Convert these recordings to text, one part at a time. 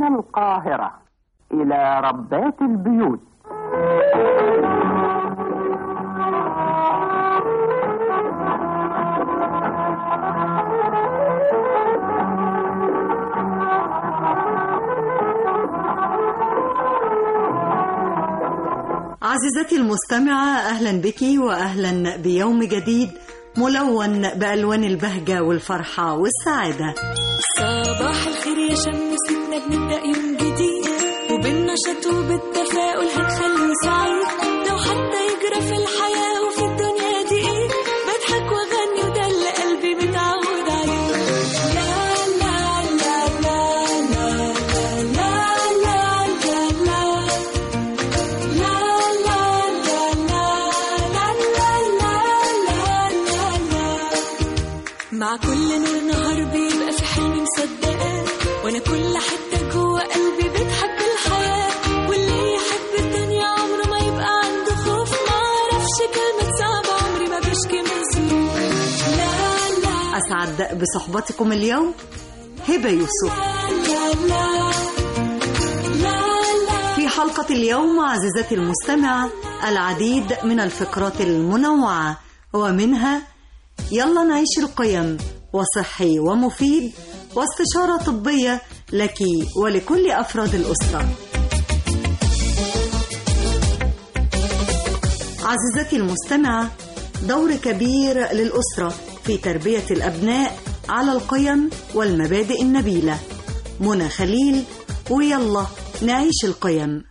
من القاهرة إلى ربات البيوت عزيزتي المستمعة أهلا بك وأهلا بيوم جديد ملون بألوان البهجة والفرحة والسعادة صباح الخير يا شمسنا بنبدأ يوم جديد وبالنشاط وبالتفاؤل هنخليه سعيد لو حتى يجرى في الحياة وفي الدنيا دي ايه بضحك واغني وده اللي قلبي متعود عليه لا لا لا لا لا لا لا لا لا لا لا لا لا لا لا لا مع كل نور نهار بيبقى في حلم مصدقاه وانا كل حته جوه قلبي بتحب الحياه واللي يحب الدنيا عمره ما يبقى عنده خوف ما اعرفش كلمه صعبه عمري ما بشكي من سوء لا لا أسعد بصحبتكم اليوم هبة يوسف لا لا لا لا في حلقة اليوم عزيزتي المستمعة العديد من الفقرات المنوعة ومنها يلا نعيش القيم وصحي ومفيد واستشارة طبية لك ولكل أفراد الأسرة عزيزتي المستمعة دور كبير للأسرة في تربية الأبناء على القيم والمبادئ النبيلة منى خليل ويلا نعيش القيم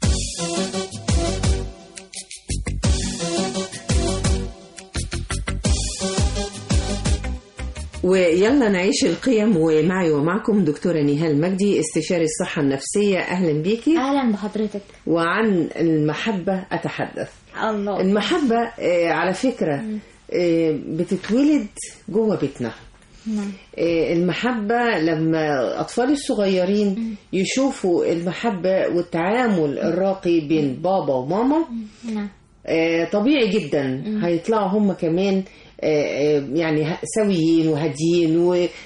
ويلا نعيش القيم ومعي ومعكم دكتورة نهال مجدي استشاري الصحة النفسية أهلا بيكي اهلا بحضرتك وعن المحبة أتحدث الله المحبة آه، على فكرة آه، بتتولد جوه بيتنا نعم. آه، المحبة لما أطفال الصغيرين يشوفوا المحبة والتعامل الراقي بين بابا وماما نعم آه، طبيعي جدا هيطلعوا هم كمان آه، آه، يعني ه- سويين وهاديين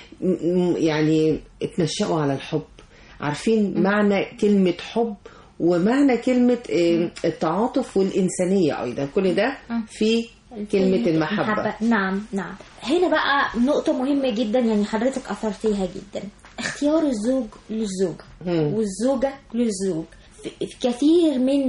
ويعني اتنشأوا على الحب عارفين معنى كلمة حب ومعنى كلمة آه، التعاطف والإنسانية أيضا كل ده في كلمة المحبة نعم نعم هنا بقى نقطة مهمة جدا يعني حضرتك أثرتيها جدا اختيار الزوج للزوجة مم. والزوجة للزوج في في كثير من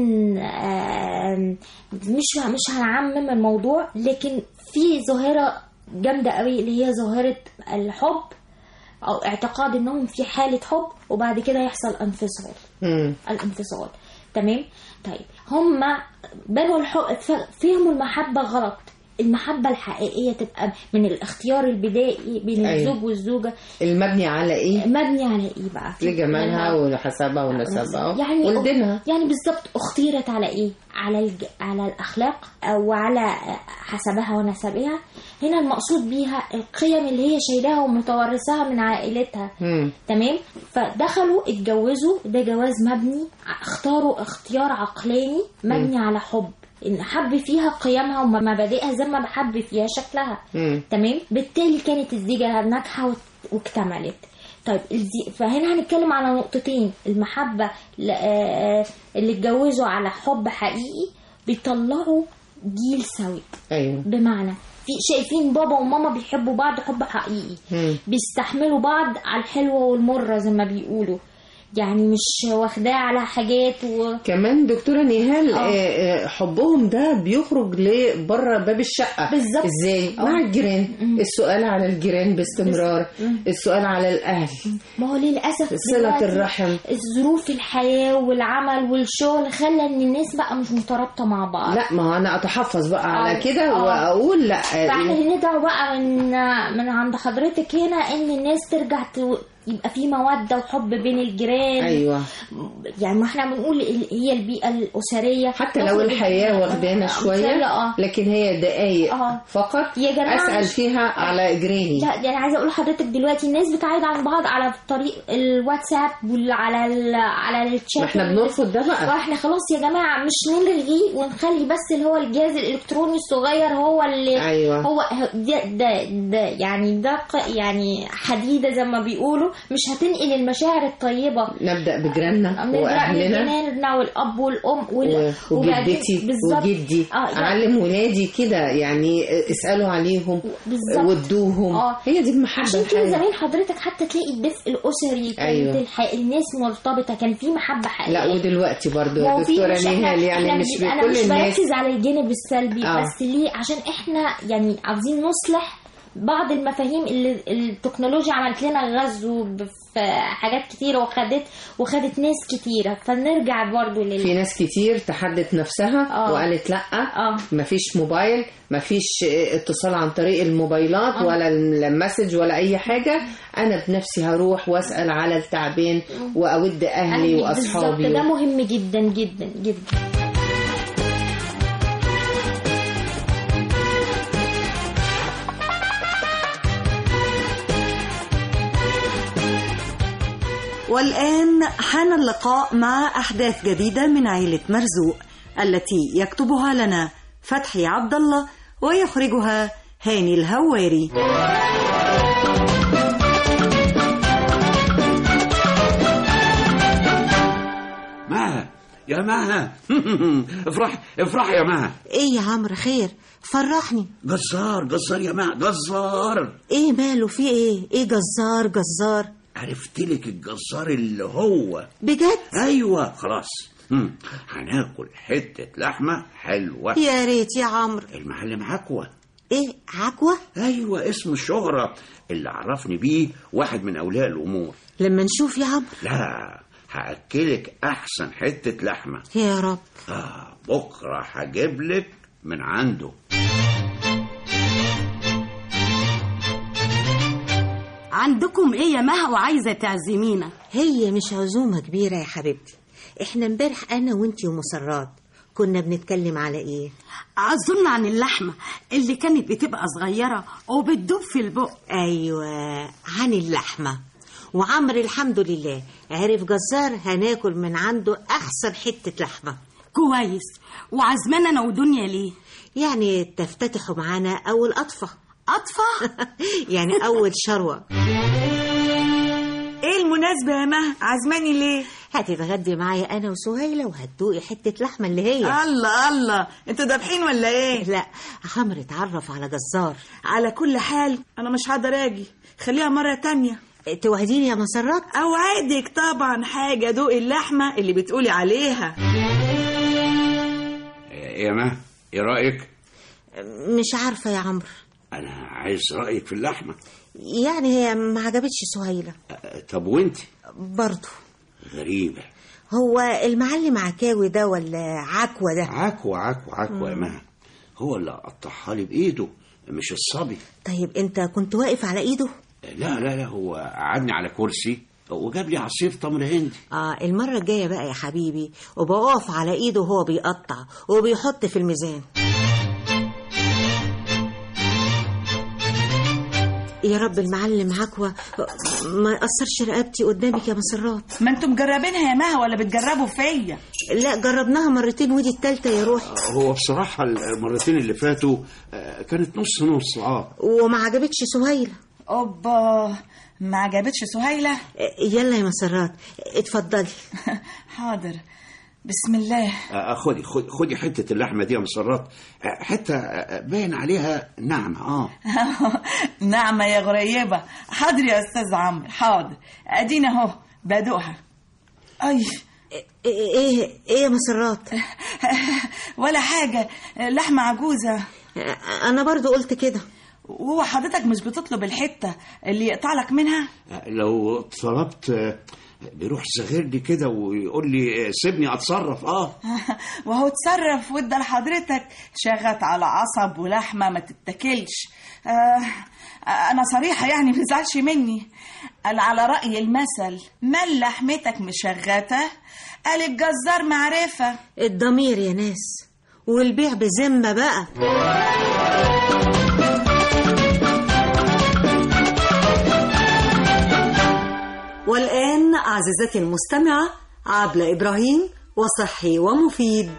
آم، مش مش هنعمم الموضوع لكن في ظاهرة جامدة قوي اللي هي ظاهرة الحب أو اعتقاد إنهم في حالة حب وبعد كده يحصل انفصال مم. الانفصال تمام طيب هم بنوا الحب ف- فهموا المحبة غلط المحبة الحقيقية تبقى من الاختيار البدائي بين أيوة. الزوج والزوجة المبني على إيه؟ مبني على ايه بقى؟ لجمالها وحسبها ونسبها يعني ولدينها يعني بالظبط اختيرت على ايه؟ على الج... على الاخلاق او على حسبها ونسبها هنا المقصود بيها القيم اللي هي شايلاها ومتورثاها من عائلتها مم. تمام فدخلوا اتجوزوا ده جواز مبني اختاروا اختيار عقلاني مبني على حب ان حب فيها قيمها ومبادئها زي ما بحب فيها شكلها مم. تمام بالتالي كانت الزيجة ناجحة وت- واكتملت طيب الزي... فهنا هنتكلم على نقطتين المحبة ل- آه، اللي اتجوزوا على حب حقيقي بيطلعوا جيل سوي أيوه بمعنى في شايفين بابا وماما بيحبوا بعض حب حقيقي مم. بيستحملوا بعض على الحلوة والمرة زي ما بيقولوا يعني مش واخداه على حاجات و... كمان دكتورة نهال آه. آه، آه، حبهم ده بيخرج لبره باب الشقة بالظبط. ازاي؟ آه. مع الجيران السؤال على الجيران باستمرار السؤال على الأهل ما هو للأسف صلة دلوقتي الرحم ظروف الحياة والعمل والشغل خلى ان الناس بقى مش مترابطة مع بعض لا ما هو أنا أتحفظ بقى على آه. كده آه. وأقول لا فاحنا آه، ندعو بقى من من عند حضرتك هنا ان الناس ترجع ت... يبقى في مودة وحب بين الجيران أيوه يعني ما احنا بنقول ال- هي البيئة الأسرية حتى لو تخرج- الحياة واخدانا آه، شوية اه لكن هي دقايق آه. فقط يا جماعة أسأل مش- فيها على جيراني لا يعني عايزه اقول لحضرتك دلوقتي الناس بتعايد عن بعض على طريق الواتساب وعلى ال... على الشات ما احنا بنرفض ده بقى واحنا خلاص يا جماعه مش نلغي ونخلي بس اللي هو الجهاز الالكتروني الصغير هو اللي أيوه هو ده ده, ده يعني ده ق- يعني حديده زي ما بيقولوا كله مش هتنقل المشاعر الطيبه نبدا بجيراننا نبدأ واهلنا بجيراننا والاب والام وال... و- وبعدين- وجدتي بالظبط. وجدي اه يعني اعلم ولادي كده يعني اسالوا عليهم بالظبط. ودوهم آه. هي دي المحبه عشان كده الحقيقية. زمان حضرتك حتى تلاقي الدفء الاسري كانت أيوة. الح... الناس مرتبطه كان في محبه حقيقيه لا ودلوقتي برضو يا ما هو في دكتوره مش إحنا- نهال يعني إحنا مش بن- انا بكل مش الناس بركز على الجانب السلبي آه. بس ليه عشان احنا يعني عاوزين نصلح بعض المفاهيم اللي التكنولوجيا عملت لنا غزو ب- في حاجات كتيرة وخدت وخدت ناس كتيرة فنرجع برضو في لل ناس كتير تحدت نفسها آه. وقالت لا آه. مفيش موبايل مفيش اتصال عن طريق الموبايلات آه. ولا المسج ولا اي حاجه انا بنفسي هروح واسال على التعبان واود اهلي أهلي واصحابي بالظبط ده مهم جدا جدا جدا والآن حان اللقاء مع أحداث جديدة من عيلة مرزوق التي يكتبها لنا فتحي عبد الله ويخرجها هاني الهواري مها يا مها افرح افرح يا مها ايه يا عمرو خير فرحني جزار جزار يا مها جزار ايه ماله في ايه ايه جزار جزار عرفت لك الجزار اللي هو بجد ايوه خلاص مم. هناكل حته لحمه حلوه يا ريت يا عمرو المعلم عكوه ايه عجوة ايوه اسم الشهره اللي عرفني بيه واحد من اولياء الامور لما نشوف يا عمرو لا هاكلك احسن حته لحمه يا رب آه بكره هجيب لك من عنده عندكم ايه يا مها وعايزه تعزمينا هي مش عزومة كبيرة يا حبيبتي احنا امبارح انا وانتي ومسرات كنا بنتكلم على ايه اظن عن اللحمه اللي كانت بتبقى صغيره وبتدوب في البق ايوه عن اللحمة وعمرو الحمد لله عرف جزار هناكل من عنده احسن حتة لحمة كويس وعزمانا انا ودنيا ليه يعني تفتتحوا معانا اول قطفة اطفى يعني اول شروة ايه المناسبة يا مها عزماني ليه هتتغدي معايا انا وسهيلة وهتدوقي حتة لحمة اللي هي الله الله انتوا دابحين ولا ايه لا عمرو اتعرف على جزار على كل حال انا مش هقدر اجي خليها مرة تانية توعديني يا مسرات اوعدك طبعا حاجة دوق اللحمة اللي بتقولي عليها يا مها ايه رايك مش عارفة يا عمرو انا عايز رايك في اللحمه يعني هي ما عجبتش سهيلة آه، طب وانت برضه غريبه هو المعلم عكاوي ده ولا عكوة ده عكوة عكوة عكوة يا مها هو اللي قطعها لي بايده مش الصبي طيب انت كنت واقف على ايده لا لا لا هو قعدني على كرسي وجاب لي عصير تمر هندي اه المرة الجاية بقى يا حبيبي وبقف على ايده وهو بيقطع وبيحط في الميزان يا رب المعلم عكوة ما يأثرش رقبتي قدامك يا مسرات ما انتوا مجربينها يا مها ولا بتجربوا فيا لا جربناها مرتين ودي التالتة يا روحي هو بصراحة المرتين اللي فاتوا آه، كانت نص نص اه وما عجبتش سهيلة اوبا ما عجبتش سهيلة يلا يا مسرات اتفضلي حاضر بسم الله آه، خدي خدي خدي حتة اللحمة دي يا مسرات آه، حتة آه، باين عليها ناعمة اه نعمة يا غريبة حاضر يا استاذ عمرو حاضر ادينا اهو بدوقها اي ايه ايه ايه يا مسرات ولا حاجة لحمة عجوزة انا برضو قلت كده وهو حضرتك مش بتطلب الحتة اللي يقطع لك منها آه، لو طلبت آه، بيروح صغيرني كده ويقول لي آه، سيبني اتصرف اه وهو اتصرف وادى لحضرتك شغت على عصب ولحمة ما تتاكلش آه انا صريحة يعني ما تزعلش مني قال على رأي المثل من لحمتك مشغتة قال الجزار معرفة الضمير يا ناس والبيع بذمة بقى والآن عزيزتي المستمعة عبلة إبراهيم وصحي ومفيد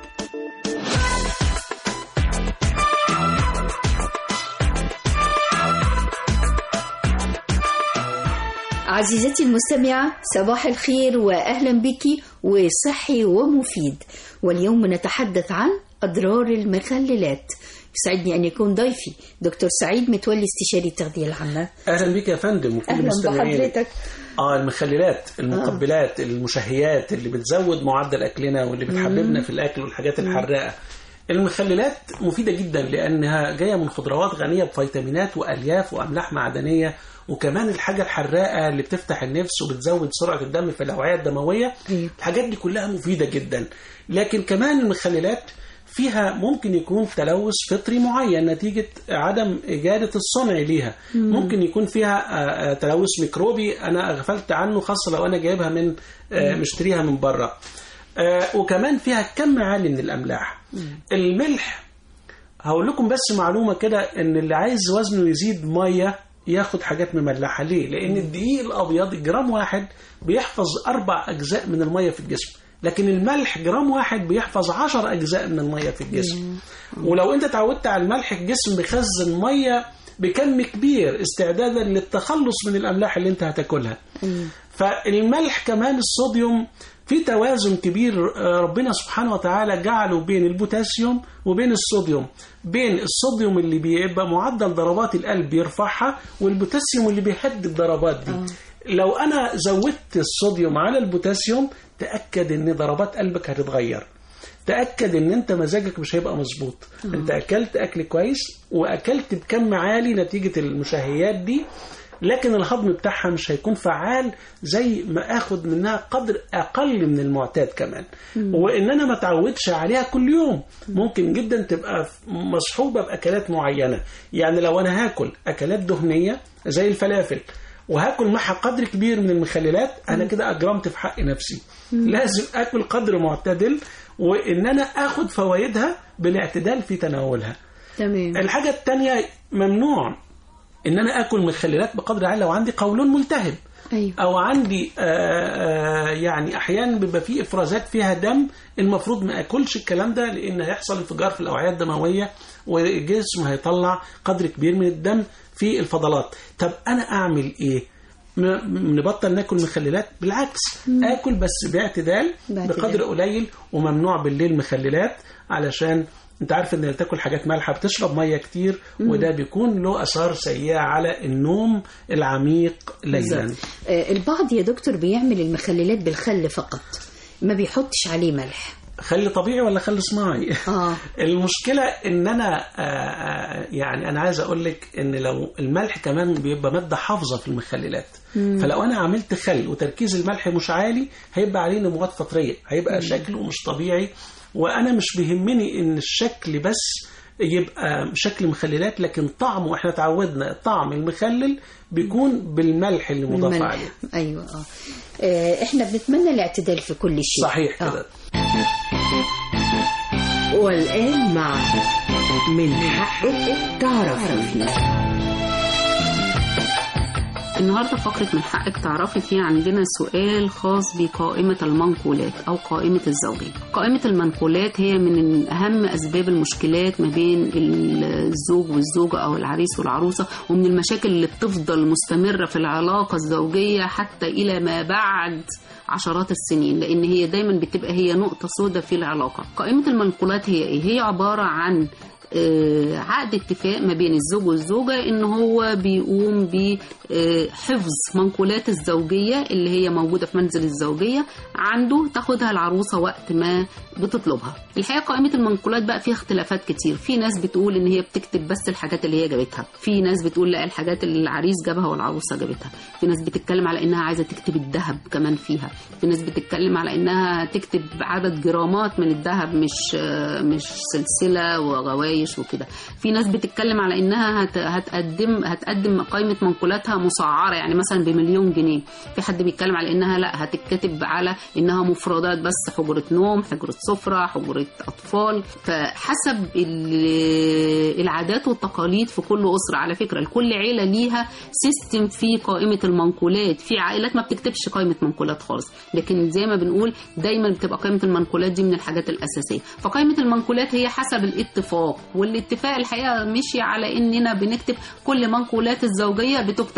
عزيزتي المستمعة صباح الخير وأهلا بك وصحي ومفيد واليوم نتحدث عن أضرار المخللات يسعدني أن يكون ضيفي دكتور سعيد متولي استشاري التغذية العامة اهلا بك يا فندم وكل أهلا المستمعين بحضرتك اه المخللات المقبلات المشهيات اللي بتزود معدل اكلنا واللي بتحببنا في الاكل والحاجات الحراقه المخللات مفيدة جدا لأنها جاية من خضروات غنية بفيتامينات وألياف وأملاح معدنية وكمان الحاجة الحراقة اللي بتفتح النفس وبتزود سرعة الدم في الأوعية الدموية الحاجات دي كلها مفيدة جدا لكن كمان المخللات فيها ممكن يكون تلوث فطري معين نتيجة عدم إجادة الصنع ليها مم. ممكن يكون فيها آه، آه، تلوث ميكروبي أنا غفلت عنه خاصة لو أنا جايبها من آه، مم. مشتريها من بره آه، وكمان فيها كم عالي من الأملاح الملح هقول لكم بس معلومة كده ان اللي عايز وزنه يزيد مية ياخد حاجات مملحة ليه؟ لان الدقيق الابيض جرام واحد بيحفظ اربع اجزاء من المية في الجسم لكن الملح جرام واحد بيحفظ عشر اجزاء من المية في الجسم ولو انت اتعودت على الملح الجسم بيخزن مية بكم كبير استعدادا للتخلص من الاملاح اللي انت هتاكلها فالملح كمان الصوديوم في توازن كبير آه، ربنا سبحانه وتعالى جعله بين البوتاسيوم وبين الصوديوم بين الصوديوم اللي بيبقى معدل ضربات القلب بيرفعها والبوتاسيوم اللي بيهدي الضربات دي لو انا زودت الصوديوم على البوتاسيوم تاكد ان ضربات قلبك هتتغير تاكد ان انت مزاجك مش هيبقى مظبوط آه. انت اكلت اكل كويس واكلت بكم عالي نتيجه المشهيات دي لكن الهضم بتاعها مش هيكون فعال زي ما اخد منها قدر اقل من المعتاد كمان مم. وان انا ما اتعودش عليها كل يوم ممكن جدا تبقى مصحوبه باكلات معينه يعني لو انا هاكل اكلات دهنيه زي الفلافل وهاكل معها قدر كبير من المخللات انا كده اجرمت في حق نفسي مم. لازم اكل قدر معتدل وان انا اخد فوائدها بالاعتدال في تناولها تمام الحاجه الثانيه ممنوع ان انا اكل مخللات بقدر عالي لو عندي قولون ملتهب أيوة. او عندي آه، آه، يعني احيانا بيبقى فيه افرازات فيها دم المفروض ما اكلش الكلام ده لان هيحصل انفجار في الاوعيه الدمويه والجسم هيطلع قدر كبير من الدم في الفضلات طب انا اعمل ايه م- نبطل ناكل مخللات بالعكس مم. اكل بس باعتدال باعتدال. بقدر قليل وممنوع بالليل مخللات علشان انت عارف ان تاكل حاجات مالحه بتشرب ميه كتير مم. وده بيكون له اثار سيئه على النوم العميق ليلا بالظبط. آه، البعض يا دكتور بيعمل المخللات بالخل فقط ما بيحطش عليه ملح خل طبيعي ولا خل صناعي اه المشكله ان انا آه، آه، يعني انا عايز اقول لك ان لو الملح كمان بيبقى ماده حافظه في المخللات مم. فلو انا عملت خل وتركيز الملح مش عالي هيبقى عليه نموات فطريه هيبقى مم. شكله مش طبيعي وانا مش بيهمني ان الشكل بس يبقى شكل مخللات لكن طعمه احنا اتعودنا طعم المخلل بيكون بالملح اللي مضاف الملح. عليه ايوه اه آه، احنا بنتمنى الاعتدال في كل شيء صحيح كده والآن مع من حقك تعرفي النهارده فقرة من حقك تعرفي فيها عندنا سؤال خاص بقائمة المنقولات أو قائمة الزوجية. قائمة المنقولات هي من أهم أسباب المشكلات ما بين الزوج والزوجة أو العريس والعروسة ومن المشاكل اللي بتفضل مستمرة في العلاقة الزوجية حتى إلى ما بعد عشرات السنين لأن هي دايما بتبقى هي نقطة سوداء في العلاقة. قائمة المنقولات هي إيه؟ هي عبارة عن آه، عقد اتفاق ما بين الزوج والزوجة ان هو بيقوم بحفظ منقولات الزوجية اللي هي موجودة في منزل الزوجية عنده تاخدها العروسة وقت ما بتطلبها الحقيقة قائمة المنقولات بقى فيها اختلافات كتير في ناس بتقول ان هي بتكتب بس الحاجات اللي هي جابتها في ناس بتقول لا الحاجات اللي العريس جابها والعروسة جابتها في ناس بتتكلم على انها عايزة تكتب الذهب كمان فيها في ناس بتتكلم على انها تكتب عدد جرامات من الذهب مش مش سلسلة وغوايش وكده في ناس بتتكلم على انها هت هتقدم هتقدم قائمة منقولاتها مسعرة يعني مثلا بمليون جنيه في حد بيتكلم على انها لا هتتكتب على انها مفردات بس حجرة نوم حجرة سفرة حجرة اطفال فحسب ال- العادات والتقاليد في كل اسرة على فكرة لكل عيلة ليها سيستم في قائمة المنقولات في عائلات ما بتكتبش قائمة منقولات خالص لكن زي ما بنقول دايما بتبقى قائمة المنقولات دي من الحاجات الأساسية فقائمة المنقولات هي حسب الاتفاق والاتفاق الحقيقة مشي على اننا بنكتب كل منقولات الزوجية بتكتب في هذه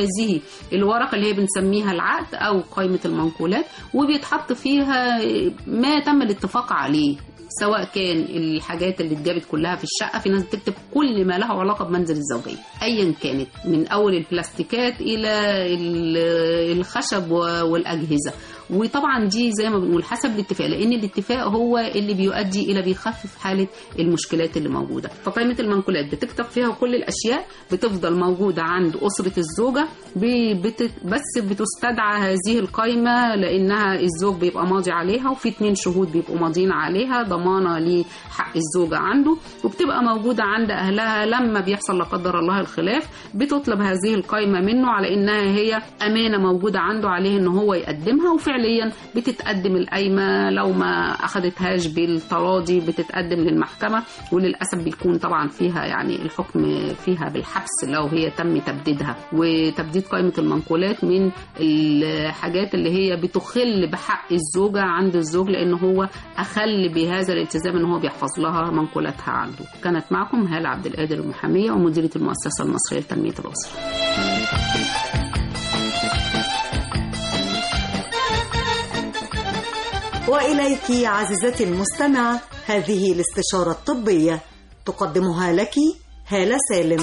هذه الورقة اللي هي بنسميها العقد أو قائمة المنقولات وبيتحط فيها ما تم الاتفاق عليه سواء كان الحاجات اللي اتجابت كلها في الشقه في ناس بتكتب كل ما له علاقه بمنزل الزوجيه ايا كانت من اول البلاستيكات الى ال- الخشب و- والاجهزه وطبعا دي زي ما بنقول حسب الاتفاق لان الاتفاق هو اللي بيؤدي الى بيخفف حاله المشكلات اللي موجوده فقائمه المنقولات بتكتب فيها كل الاشياء بتفضل موجوده عند اسره الزوجه ب- بت- بس بتستدعى هذه القائمه لانها الزوج بيبقى ماضي عليها وفي اتنين شهود بيبقوا ماضيين عليها ضمانه لحق الزوجه عنده وبتبقى موجوده عند اهلها لما بيحصل لا قدر الله الخلاف بتطلب هذه القائمه منه على انها هي امانه موجوده عنده عليه ان هو يقدمها وفعليا بتتقدم القايمه لو ما اخدتهاش بالتراضي بتتقدم للمحكمه وللاسف بيكون طبعا فيها يعني الحكم فيها بالحبس لو هي تم تبديدها وتبديد قائمه المنقولات من الحاجات اللي هي بتخل بحق الزوجه عند الزوج لان هو اخل بهذا الالتزام ان هو بيحفظ لها منقولاتها عنده كانت معكم هاله عبد القادر المحاميه ومديره المؤسسه المصريه لتنميه الاسره وإليك عزيزتي المستمعة هذه الاستشارة الطبية تقدمها لك هالة سالم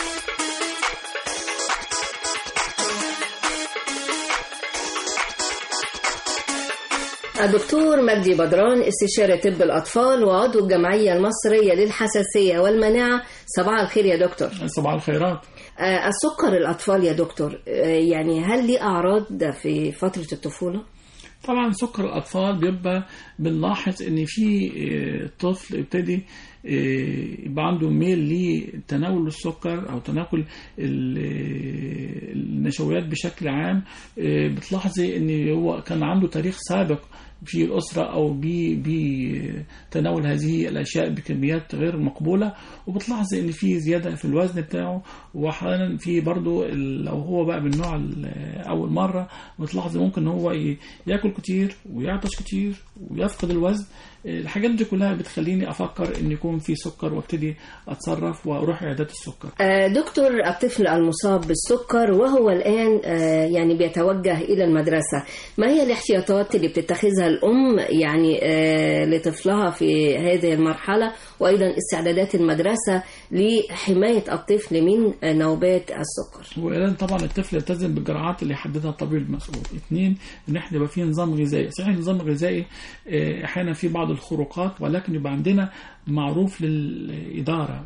الدكتور مجدي بدران استشاري طب الأطفال وعضو الجمعية المصرية للحساسية والمناعة صباح الخير يا دكتور صباح الخيرات آه، السكر الأطفال يا دكتور آه، يعني هل ليه أعراض في فترة الطفولة؟ طبعا سكر الاطفال بيبقى بنلاحظ ان في آه، طفل ابتدي آه، يبقى عنده ميل لتناول السكر او تناول ال- آه، النشويات بشكل عام آه، بتلاحظي ان هو كان عنده تاريخ سابق في الأسرة أو ب- بتناول هذه الأشياء بكميات غير مقبولة وبتلاحظي إن في زيادة في الوزن بتاعه وأحيانا في برضه ال- لو هو بقى من نوع ال- أول مرة بتلاحظي ممكن إن هو ي- ياكل كتير ويعطش كتير ويفقد الوزن الحاجات دي كلها بتخليني أفكر إن يكون في سكر وابتدي أتصرف وأروح عيادات السكر آه، دكتور الطفل المصاب بالسكر وهو الآن آه، يعني بيتوجه إلى المدرسة ما هي الاحتياطات اللي بتتخذها الأم يعني آه، لطفلها في هذه المرحلة وأيضا استعدادات المدرسة لحماية الطفل من آه، نوبات السكر وإعلان طبعا الطفل يلتزم بالجرعات اللي يحددها الطبيب المسؤول اثنين ان احنا يبقى في نظام غذائي صحيح النظام الغذائي آه، احيانا في بعض الخروقات ولكن يبقى عندنا معروف للإدارة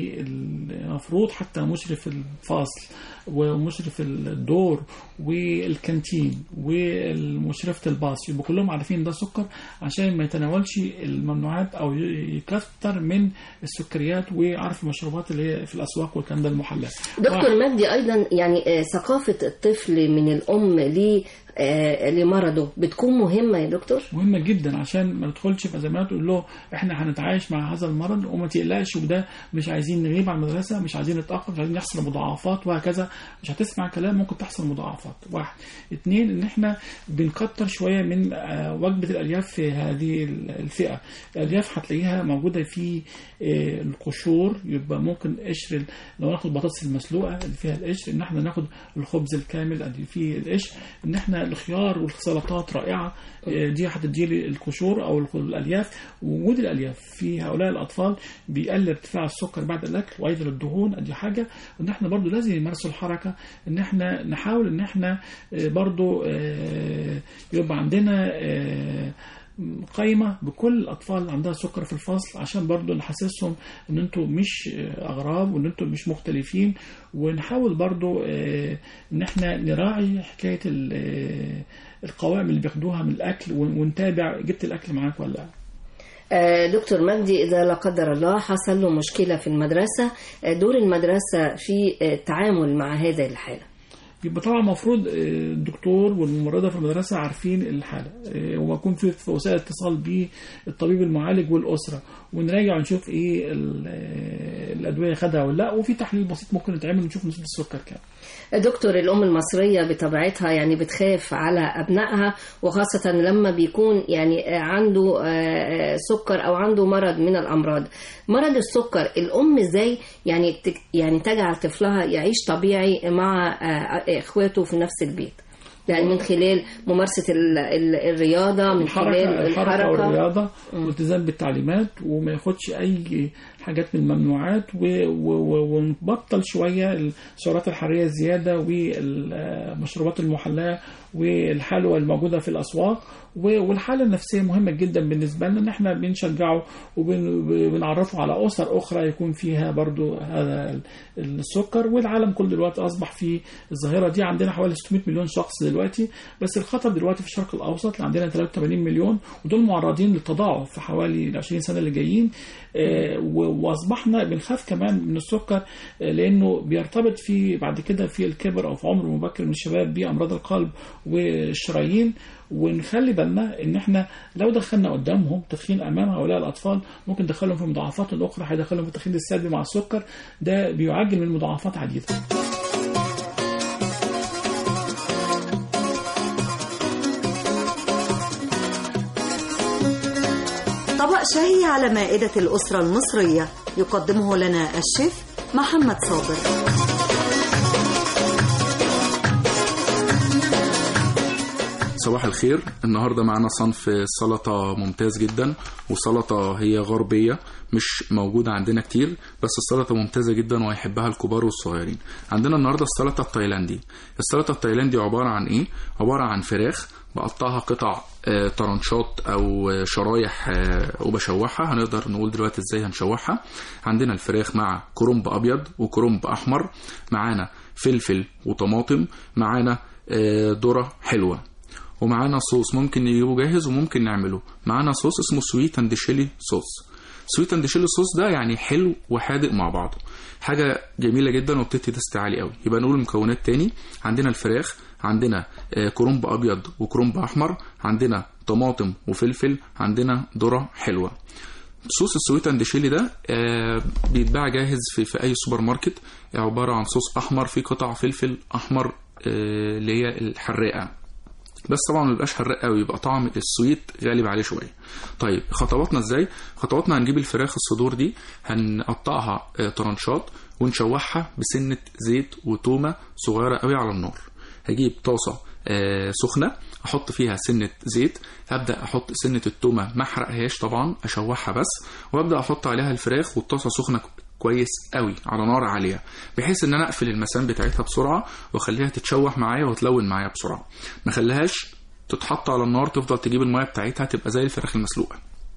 والمفروض حتى مشرف الفصل ومشرف الدور والكانتين ومشرفة الباص يبقوا كلهم عارفين ده سكر عشان ما يتناولش الممنوعات أو يكتر من السكريات وعارف المشروبات اللي هي في الأسواق والكلام ده المحلات دكتور مجدي أيضا يعني آه، ثقافة الطفل من الأم ل آه، لمرضه بتكون مهمة يا دكتور؟ مهمة جدا عشان ما ندخلش في أزمات تقول له احنا هنتعايش مع هذا المرض وما تقلقش وده مش عايزين نغيب عن المدرسة مش عايزين نتأخر مش عايزين يحصل مضاعفات وهكذا مش هتسمع كلام ممكن تحصل مضاعفات واحد اتنين ان احنا بنكتر شوية من آه، وجبة الألياف في هذه الفئة الألياف هتلاقيها موجودة في آه، القشور يبقى ممكن قشر ال- لو ناخد البطاطس المسلوقة اللي فيها القشر ان احنا ناخد الخبز الكامل اللي فيه القشر ان احنا الخيار والسلطات رائعة آه، دي هتديلي القشور او الخ- الالياف وجود الالياف في هؤلاء الاطفال بيقلل ارتفاع السكر بعد الاكل وايضا الدهون دي حاجه ان احنا برضو لازم يمارسوا الحركه ان احنا نحاول ان احنا آه، برضو آه، يبقى عندنا آه، قايمة بكل الأطفال اللي عندها سكر في الفصل عشان برضو نحسسهم إن أنتوا مش آه، أغراب وإن أنتوا مش مختلفين ونحاول برضو آه، إن إحنا نراعي حكاية ال- آه، القوائم اللي بياخدوها من الأكل ون- ونتابع جبت الأكل معاك ولا لا آه، دكتور مجدي إذا لا قدر الله حصل له مشكلة في المدرسة آه، دور المدرسة في آه، التعامل مع هذه الحالة يبقى طبعا المفروض آه، الدكتور والممرضه في المدرسه عارفين الحاله آه، ويكون في في وسائل اتصال بالطبيب المعالج والاسره ونراجع ونشوف ايه ال- آه، الادويه خدها ولا لا وفي تحليل بسيط ممكن يتعمل نشوف نسبه السكر كام دكتور الأم المصرية بطبيعتها يعني بتخاف على أبنائها وخاصة لما بيكون يعني آه، عنده آه، آه، سكر أو عنده مرض من الأمراض مرض السكر الأم إزاي يعني تك- يعني تجعل طفلها يعيش طبيعي مع آه، اخواته في نفس البيت يعني من خلال ممارسة ال- ال- الرياضة من خلال الحركة, الحركة الحركة والرياضة والالتزام بالتعليمات وما ياخدش أي حاجات من الممنوعات و- و- و- ونبطل شوية السعرات الحرارية الزيادة والمشروبات المحلاة والحلوى الموجودة في الأسواق و- والحالة النفسية مهمة جدا بالنسبة لنا إن إحنا بنشجعه وبنعرفه على أسر أخرى يكون فيها برضو هذا ال- السكر والعالم كله دلوقتي أصبح في الظاهرة دي عندنا حوالي 600 مليون شخص دلوقتي بس الخطر دلوقتي في الشرق الأوسط اللي عندنا 83 مليون ودول معرضين للتضاعف في حوالي ال 20 سنة اللي جايين آه، و- واصبحنا بنخاف كمان من السكر آه، لانه بيرتبط في بعد كده في الكبر او في عمر مبكر من الشباب بامراض القلب والشرايين ونخلي بالنا ان احنا لو دخلنا قدامهم تدخين امام هؤلاء الاطفال ممكن ندخلهم في مضاعفات اخرى هيدخلهم في التدخين السلبي مع السكر ده بيعجل من مضاعفات عديده طبق شهي على مائدة الأسرة المصرية يقدمه لنا الشيف محمد صابر صباح الخير النهارده معانا صنف سلطه ممتاز جدا وسلطه هي غربيه مش موجوده عندنا كتير بس السلطه ممتازه جدا وهيحبها الكبار والصغيرين عندنا النهارده السلطه التايلاندي السلطه التايلاندي عباره عن ايه عباره عن فراخ بقطعها قطع آه، طرنشات او آه، شرايح آه، وبشوحها هنقدر نقول دلوقتي ازاي هنشوحها عندنا الفراخ مع كرنب ابيض وكرنب احمر معانا فلفل وطماطم معانا آه، ذره حلوه ومعانا صوص ممكن نجيبه جاهز وممكن نعمله معانا صوص اسمه سويت اند شيلي صوص سويت اند شيلي صوص ده يعني حلو وحادق مع بعضه حاجه جميله جدا وبتدي تست عالي قوي يبقى نقول المكونات تاني عندنا الفراخ عندنا آه، كرنب ابيض وكرنب احمر عندنا طماطم وفلفل عندنا ذره حلوه صوص السويت اند شيلي ده آه، بيتباع جاهز في, في اي سوبر ماركت عباره عن صوص احمر فيه قطع فلفل احمر آه، اللي هي الحراقه بس طبعا ما بيبقاش حراق قوي يبقى طعم السويت غالب عليه شويه طيب خطواتنا ازاي خطواتنا هنجيب الفراخ الصدور دي هنقطعها آه، طرنشات ونشوحها بسنه زيت وتومه صغيره قوي على النار هجيب طاسه آه، سخنه احط فيها سنه زيت هبدا احط سنه التومه ما احرقهاش طبعا اشوحها بس وابدا احط عليها الفراخ والطاسه سخنه كويس قوي على نار عاليه بحيث ان انا اقفل المسام بتاعتها بسرعه واخليها تتشوح معايا وتلون معايا بسرعه ما خليهاش تتحط على النار تفضل تجيب الميه بتاعتها تبقى زي الفراخ المسلوقه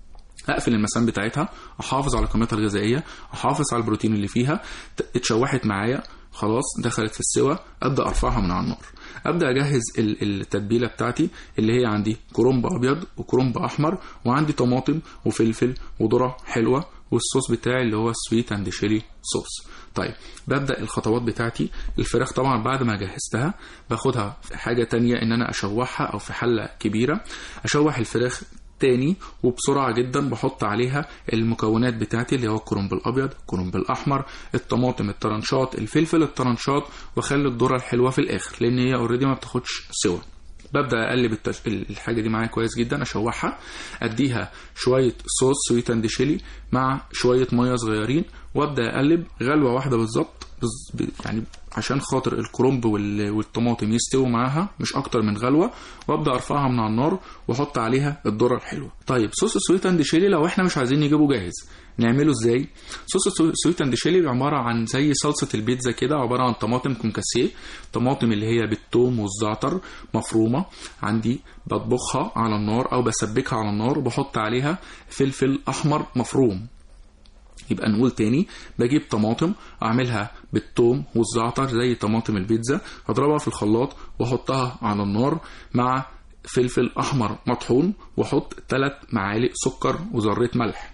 اقفل المسام بتاعتها احافظ على قيمتها الغذائيه احافظ على البروتين اللي فيها ت- اتشوحت معايا خلاص دخلت في السوا ابدا ارفعها من على النار ابدا اجهز ال- التتبيله بتاعتي اللي هي عندي كرنب ابيض وكرنب احمر وعندي طماطم وفلفل وذره حلوه والصوص بتاعي اللي هو السويت اند شيلي صوص طيب ببدا الخطوات بتاعتي الفراخ طبعا بعد ما جهزتها باخدها في حاجه تانية ان انا اشوحها او في حله كبيره اشوح الفراخ تاني وبسرعة جدا بحط عليها المكونات بتاعتي اللي هو الكرنب الأبيض الكرنب الأحمر الطماطم الطرنشات الفلفل الطرنشات واخلي الذرة الحلوة في الآخر لأن هي اوريدي ما بتاخدش سوا ببدا اقلب التش... الحاجه دي معايا كويس جدا اشوحها اديها شويه صوص سويت اند شيلي مع شويه ميه صغيرين وابدا اقلب غلوه واحده بالظبط بز... ب... يعني عشان خاطر الكرنب وال... والطماطم يستووا معاها مش اكتر من غلوه وابدا ارفعها من على النار واحط عليها الذره الحلوه طيب صوص السويت اند شيلي لو احنا مش عايزين نجيبه جاهز نعمله ازاي صوص السويت اند شيلي عباره عن زي صلصه البيتزا كده عباره عن طماطم كونكاسيه طماطم اللي هي بالثوم والزعتر مفرومه عندي بطبخها على النار او بسبكها على النار وبحط عليها فلفل احمر مفروم يبقى نقول تاني بجيب طماطم اعملها بالثوم والزعتر زي طماطم البيتزا اضربها في الخلاط واحطها على النار مع فلفل احمر مطحون واحط 3 معالق سكر وذره ملح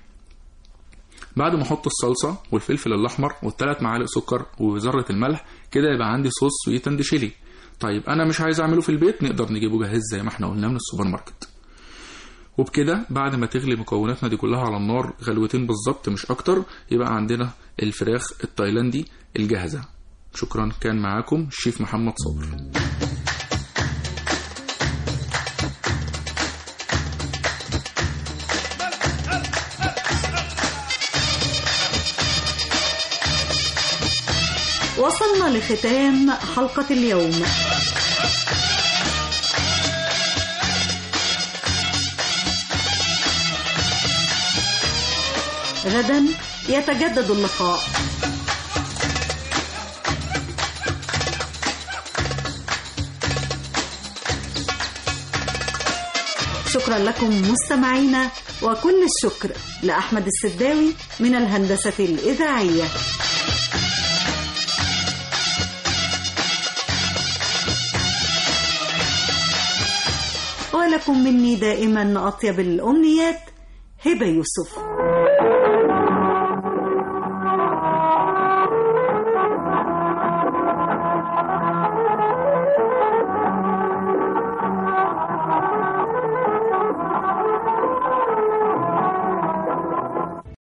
بعد ما احط الصلصه والفلفل الاحمر والثلاث معالق سكر وذره الملح كده يبقى عندي صوص سويت اند شيلي طيب انا مش عايز اعمله في البيت نقدر نجيبه جاهز زي ما احنا قلنا من السوبر ماركت وبكده بعد ما تغلي مكوناتنا دي كلها على النار غلوتين بالظبط مش اكتر يبقى عندنا الفراخ التايلاندي الجاهزه شكرا كان معاكم الشيف محمد صابر وصلنا لختام حلقة اليوم غدا يتجدد اللقاء شكرا لكم مستمعينا وكل الشكر لأحمد السداوي من الهندسة الإذاعية ولكم مني دائما أطيب الأمنيات هبة يوسف